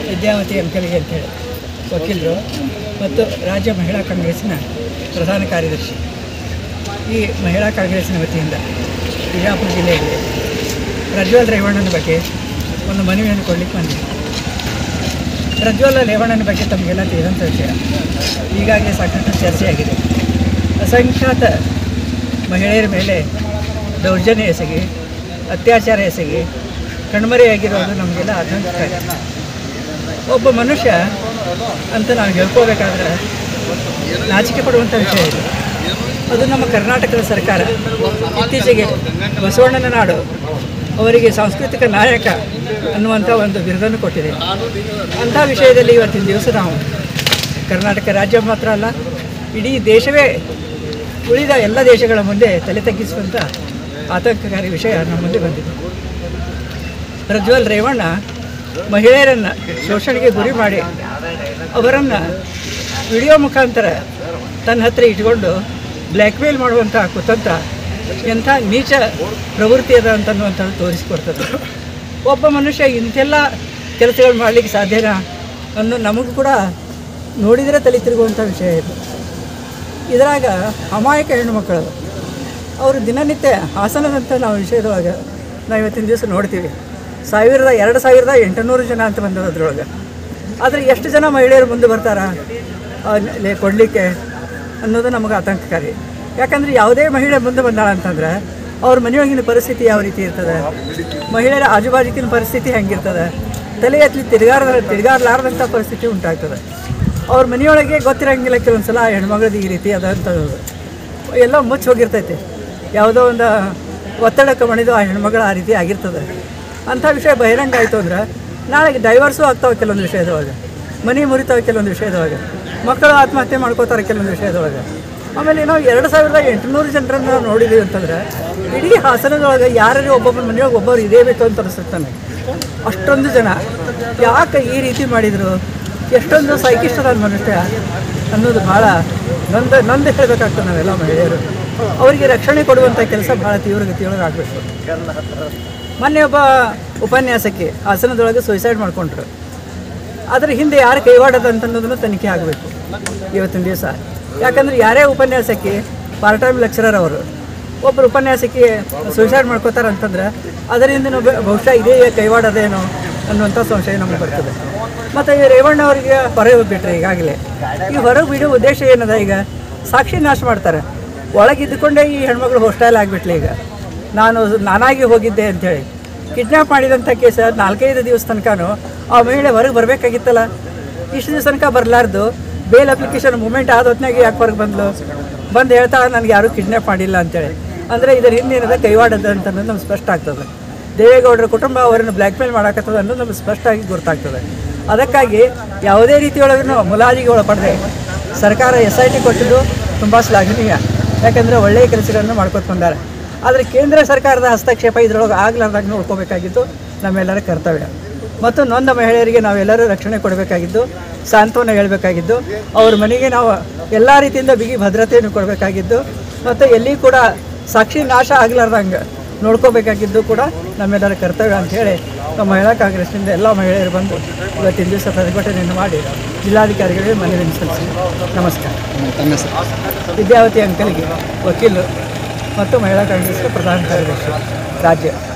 ವಿದ್ಯಾವತಿ ಅಂಕಲಿಗೆ ಅಂತೇಳಿ ವಕೀಲರು ಮತ್ತು ರಾಜ್ಯ ಮಹಿಳಾ ಕಾಂಗ್ರೆಸ್ಸಿನ ಪ್ರಧಾನ ಕಾರ್ಯದರ್ಶಿ ಈ ಮಹಿಳಾ ಕಾಂಗ್ರೆಸ್ಸಿನ ವತಿಯಿಂದ ಬಿಜಾಪುರ ಜಿಲ್ಲೆಯಲ್ಲಿ ಪ್ರಜ್ವಲ್ ರೇವಣ್ಣನ ಬಗ್ಗೆ ಒಂದು ಮನವಿಯನ್ನು ಕೊಡಲಿಕ್ಕೆ ಬಂದಿದೆ ಪ್ರಜ್ವಲ ರೇವಣ್ಣನ ಬಗ್ಗೆ ತಮಗೆಲ್ಲ ತಿಳಿದಂಥ ವಿಷಯ ಈಗಾಗಲೇ ಸಾಕಷ್ಟು ಚರ್ಚೆಯಾಗಿದೆ ಅಸಂಖ್ಯಾತ ಮಹಿಳೆಯರ ಮೇಲೆ ದೌರ್ಜನ್ಯ ಎಸಗಿ ಅತ್ಯಾಚಾರ ಎಸಗಿ ಕಣ್ಮರೆಯಾಗಿರೋದು ನಮಗೆಲ್ಲ ಆತಂಕಕಾರಿ ಒಬ್ಬ ಮನುಷ್ಯ ಅಂತ ನಾವು ಹೇಳ್ಕೋಬೇಕಾದ್ರೆ ನಾಚಿಕೆ ಪಡುವಂಥ ವಿಷಯ ಇದು ಅದು ನಮ್ಮ ಕರ್ನಾಟಕದ ಸರ್ಕಾರ ಇತ್ತೀಚೆಗೆ ಬಸವಣ್ಣನ ನಾಡು ಅವರಿಗೆ ಸಾಂಸ್ಕೃತಿಕ ನಾಯಕ ಅನ್ನುವಂಥ ಒಂದು ಬಿರುದನ್ನು ಕೊಟ್ಟಿದೆ ಅಂಥ ವಿಷಯದಲ್ಲಿ ಇವತ್ತಿನ ದಿವಸ ನಾವು ಕರ್ನಾಟಕ ರಾಜ್ಯ ಮಾತ್ರ ಅಲ್ಲ ಇಡೀ ದೇಶವೇ ಉಳಿದ ಎಲ್ಲ ದೇಶಗಳ ಮುಂದೆ ತಲೆ ತಗ್ಗಿಸುವಂಥ ಆತಂಕಕಾರಿ ವಿಷಯ ನಮ್ಮ ಮುಂದೆ ಬಂದಿದೆ ಪ್ರಜ್ವಲ್ ರೇವಣ್ಣ ಮಹಿಳೆಯರನ್ನು ಶೋಷಣೆಗೆ ಗುರಿ ಮಾಡಿ ಅವರನ್ನು ವಿಡಿಯೋ ಮುಖಾಂತರ ತನ್ನ ಹತ್ರ ಇಟ್ಕೊಂಡು ಬ್ಲ್ಯಾಕ್ಮೇಲ್ ಮಾಡುವಂಥ ಕುತಂತ್ರ ಎಂಥ ನೀಚ ಪ್ರವೃತ್ತಿ ಅದ ಅಂತನ್ನುವಂಥದ್ದು ತೋರಿಸಿಕೊಡ್ತದೆ ಒಬ್ಬ ಮನುಷ್ಯ ಇಂಥೆಲ್ಲ ಕೆಲಸಗಳು ಮಾಡಲಿಕ್ಕೆ ಸಾಧ್ಯನಾ ಅನ್ನೋ ನಮಗೂ ಕೂಡ ನೋಡಿದರೆ ತಲೆ ತಿರುಗುವಂಥ ವಿಷಯ ಇದು ಇದರಾಗ ಅಮಾಯಕ ಹೆಣ್ಣುಮಕ್ಕಳು ಅವರು ದಿನನಿತ್ಯ ಹಾಸನದಂಥ ನಾವು ವಿಷಯದೊಳಗೆ ನಾವು ಇವತ್ತಿನ ದಿವಸ ನೋಡ್ತೀವಿ ಸಾವಿರದ ಎರಡು ಸಾವಿರದ ಎಂಟುನೂರು ಜನ ಅಂತ ಬಂದದ್ದು ಅದ್ರೊಳಗೆ ಆದರೆ ಎಷ್ಟು ಜನ ಮಹಿಳೆಯರು ಮುಂದೆ ಬರ್ತಾರ ಕೊಡಲಿಕ್ಕೆ ಅನ್ನೋದು ನಮಗೆ ಆತಂಕಕಾರಿ ಯಾಕಂದರೆ ಯಾವುದೇ ಮಹಿಳೆ ಮುಂದೆ ಬಂದಾಳ ಅಂತಂದ್ರೆ ಅವ್ರ ಮನೆಯೊಳಗಿನ ಪರಿಸ್ಥಿತಿ ಯಾವ ರೀತಿ ಇರ್ತದೆ ಮಹಿಳೆಯರ ಆಜುಬಾಜುಕಿನ ಪರಿಸ್ಥಿತಿ ಹೆಂಗಿರ್ತದೆ ತಲೆ ಎತ್ತಲಿ ತಿರುಗಾರದ ತಿರುಗಾರ್ಲಾರ್ದಂಥ ಪರಿಸ್ಥಿತಿ ಉಂಟಾಗ್ತದೆ ಅವ್ರ ಮನೆಯೊಳಗೆ ಗೊತ್ತಿರಂಗಿಲ್ಲ ಕೆಲವೊಂದು ಸಲ ಹೆಣ್ಮಗಳದ್ದು ಈ ರೀತಿ ಅದ ಅಂತ ಎಲ್ಲ ಮುಚ್ಚಿ ಹೋಗಿರ್ತೈತೆ ಯಾವುದೋ ಒಂದು ಒತ್ತಡಕ್ಕೆ ಮಣಿದು ಆ ಹೆಣ್ಮಗಳು ಆ ರೀತಿ ಆಗಿರ್ತದೆ ಅಂಥ ವಿಷಯ ಬಹಿರಂಗ ಆಯಿತು ಅಂದ್ರೆ ನಾಳೆಗೆ ಡೈವರ್ಸು ಆಗ್ತಾವೆ ಕೆಲವೊಂದು ವಿಷಯದೊಳಗೆ ಮನೆ ಮುರಿತಾವೆ ಕೆಲವೊಂದು ವಿಷಯದೊಳಗೆ ಮಕ್ಕಳು ಆತ್ಮಹತ್ಯೆ ಮಾಡ್ಕೋತಾರೆ ಕೆಲವೊಂದು ವಿಷಯದೊಳಗೆ ಆಮೇಲೆ ನಾವು ಎರಡು ಸಾವಿರದ ಎಂಟುನೂರು ಜನರನ್ನು ನಾವು ನೋಡಿದ್ದೀವಿ ಅಂತಂದ್ರೆ ಇಡೀ ಹಾಸನದೊಳಗೆ ಯಾರು ಒಬ್ಬೊಬ್ಬರ ಮನೆಯೊಳಗೆ ಒಬ್ಬರು ಇದೇ ಬೇಕು ಅಂತ ಅನಿಸುತ್ತೆ ನನಗೆ ಅಷ್ಟೊಂದು ಜನ ಯಾಕೆ ಈ ರೀತಿ ಮಾಡಿದರು ಎಷ್ಟೊಂದು ಸೈಕಿಷ್ಟದ ಮನುಷ್ಯ ಅನ್ನೋದು ಭಾಳ ನೊಂದ ನೊಂದು ಹೇಳಬೇಕಾಗ್ತದೆ ನಾವೆಲ್ಲ ಮಹಿಳೆಯರು ಅವರಿಗೆ ರಕ್ಷಣೆ ಕೊಡುವಂಥ ಕೆಲಸ ಭಾಳ ತೀವ್ರಗತಿಯೊಳಗೆ ಆಗಬೇಕು ಮೊನ್ನೆ ಒಬ್ಬ ಉಪನ್ಯಾಸಕ್ಕೆ ಹಾಸನದೊಳಗೆ ಸುಯಿಸೈಡ್ ಮಾಡಿಕೊಂಡ್ರು ಅದ್ರ ಹಿಂದೆ ಯಾರು ಕೈವಾಡದ ಅಂತ ಅನ್ನೋದನ್ನು ತನಿಖೆ ಆಗಬೇಕು ಇವತ್ತಿನ ದಿವಸ ಯಾಕಂದ್ರೆ ಯಾರೇ ಉಪನ್ಯಾಸಕ್ಕೆ ಪಾರ್ಟ್ ಟೈಮ್ ಲೆಕ್ಚರರ್ ಅವರು ಒಬ್ಬರು ಉಪನ್ಯಾಸಕ್ಕೆ ಸುಯಿಸೈಡ್ ಮಾಡ್ಕೋತಾರೆ ಅಂತಂದ್ರೆ ಅದರಿಂದ ನಾವು ಬ- ಬಹುಶಃ ಇದೇ ಕೈವಾಡದೇನೋ ಅನ್ನುವಂಥ ಸಂಶಯ ನಮಗೆ ಬರ್ತದೆ ಮತ್ತು ಈ ರೇವಣ್ಣ ಅವರಿಗೆ ಹೊರಗೆ ಹೋಗ್ಬಿಟ್ರೆ ಈಗಾಗಲೇ ಈ ಹೊರಗೆ ಬಿಡೋ ಉದ್ದೇಶ ಏನದ ಈಗ ಸಾಕ್ಷಿ ನಾಶ ಮಾಡ್ತಾರೆ ಒಳಗಿದ್ದುಕೊಂಡೇ ಈ ಹೆಣ್ಮಗಳು ಹೋಸ್ಟೈಲ್ ಆಗಿಬಿಟ್ಲಿ ಈಗ ನಾನು ನಾನಾಗಿ ಹೋಗಿದ್ದೆ ಅಂಥೇಳಿ ಕಿಡ್ನ್ಯಾಪ್ ಮಾಡಿದಂಥ ಕೇಸ ನಾಲ್ಕೈದು ದಿವಸ ತನಕನೂ ಆ ಮಹಿಳೆ ಹೊರಗೆ ಬರಬೇಕಾಗಿತ್ತಲ್ಲ ಇಷ್ಟು ದಿವಸ ತನಕ ಬರಲಾರ್ದು ಬೇಲ್ ಅಪ್ಲಿಕೇಶನ್ ಮೂಮೆಂಟ್ ಆದ ಹೊತ್ನಾಗೆ ಯಾಕೆ ಹೊರಗೆ ಬಂದ್ಲು ಬಂದು ಹೇಳ್ತಾಳೆ ನನಗೆ ಯಾರೂ ಕಿಡ್ನ್ಯಾಪ್ ಮಾಡಿಲ್ಲ ಅಂತೇಳಿ ಅಂದರೆ ಇದರ ಹಿಂದೇನದ ಕೈವಾಡದ ಅಂತ ಅನ್ನೋದು ನಮ್ಗೆ ಸ್ಪಷ್ಟ ಆಗ್ತದೆ ದೇವೇಗೌಡರ ಕುಟುಂಬ ಅವರನ್ನು ಬ್ಲ್ಯಾಕ್ಮೇಲ್ ಮಾಡಾಕತ್ತದ ಅನ್ನೋದು ನಮ್ಗೆ ಸ್ಪಷ್ಟವಾಗಿ ಗೊತ್ತಾಗ್ತದೆ ಅದಕ್ಕಾಗಿ ಯಾವುದೇ ರೀತಿಯೊಳಗೂ ಮುಲಾಜಿಗೆ ಒಳಪಡದೆ ಸರ್ಕಾರ ಎಸ್ ಐ ಟಿ ಕೊಟ್ಟಿದ್ದು ತುಂಬ ಶ್ಲಾಘನೀಯ ಯಾಕಂದರೆ ಒಳ್ಳೆಯ ಕೆಲಸಗಳನ್ನು ಮಾಡ್ಕೊತ ಬಂದಾರೆ ಆದರೆ ಕೇಂದ್ರ ಸರ್ಕಾರದ ಹಸ್ತಕ್ಷೇಪ ಇದರೊಳಗೆ ಆಗ್ಲಾರ್ದಾಗ ನೋಡ್ಕೋಬೇಕಾಗಿದ್ದು ನಮ್ಮೆಲ್ಲರ ಕರ್ತವ್ಯ ಮತ್ತು ನೊಂದ ಮಹಿಳೆಯರಿಗೆ ನಾವೆಲ್ಲರೂ ರಕ್ಷಣೆ ಕೊಡಬೇಕಾಗಿದ್ದು ಸಾಂತ್ವನ ಹೇಳಬೇಕಾಗಿದ್ದು ಅವ್ರ ಮನೆಗೆ ನಾವು ಎಲ್ಲ ರೀತಿಯಿಂದ ಬಿಗಿ ಭದ್ರತೆಯನ್ನು ಕೊಡಬೇಕಾಗಿದ್ದು ಮತ್ತು ಎಲ್ಲಿ ಕೂಡ ಸಾಕ್ಷಿ ನಾಶ ಆಗ್ಲಾರ್ದಂಗೆ ನೋಡ್ಕೋಬೇಕಾಗಿದ್ದು ಕೂಡ ನಮ್ಮೆಲ್ಲರ ಕರ್ತವ್ಯ ಅಂತ ಹೇಳಿ ನಮ್ಮ ಮಹಿಳಾ ಕಾಂಗ್ರೆಸ್ನಿಂದ ಎಲ್ಲ ಮಹಿಳೆಯರು ಬಂದು ಇವತ್ತಿನ ದಿವಸ ಪ್ರತಿಭಟನೆಯನ್ನು ಮಾಡಿ ಜಿಲ್ಲಾಧಿಕಾರಿಗಳಿಗೆ ಮನವಿಯನ್ನು ಸಲ್ಲಿಸಿ ನಮಸ್ಕಾರ ತಮ್ಮ ಹೆಸರು ವಿದ್ಯಾವತಿ ಅಂಕಲ್ಗೆ ವಕೀಲರು ಮತ್ತು ಮಹಿಳಾ ಕಾಂಗ್ರೆಸ್ನ ಪ್ರಧಾನ ಕಾರ್ಯದರ್ಶಿ ರಾಜ್ಯ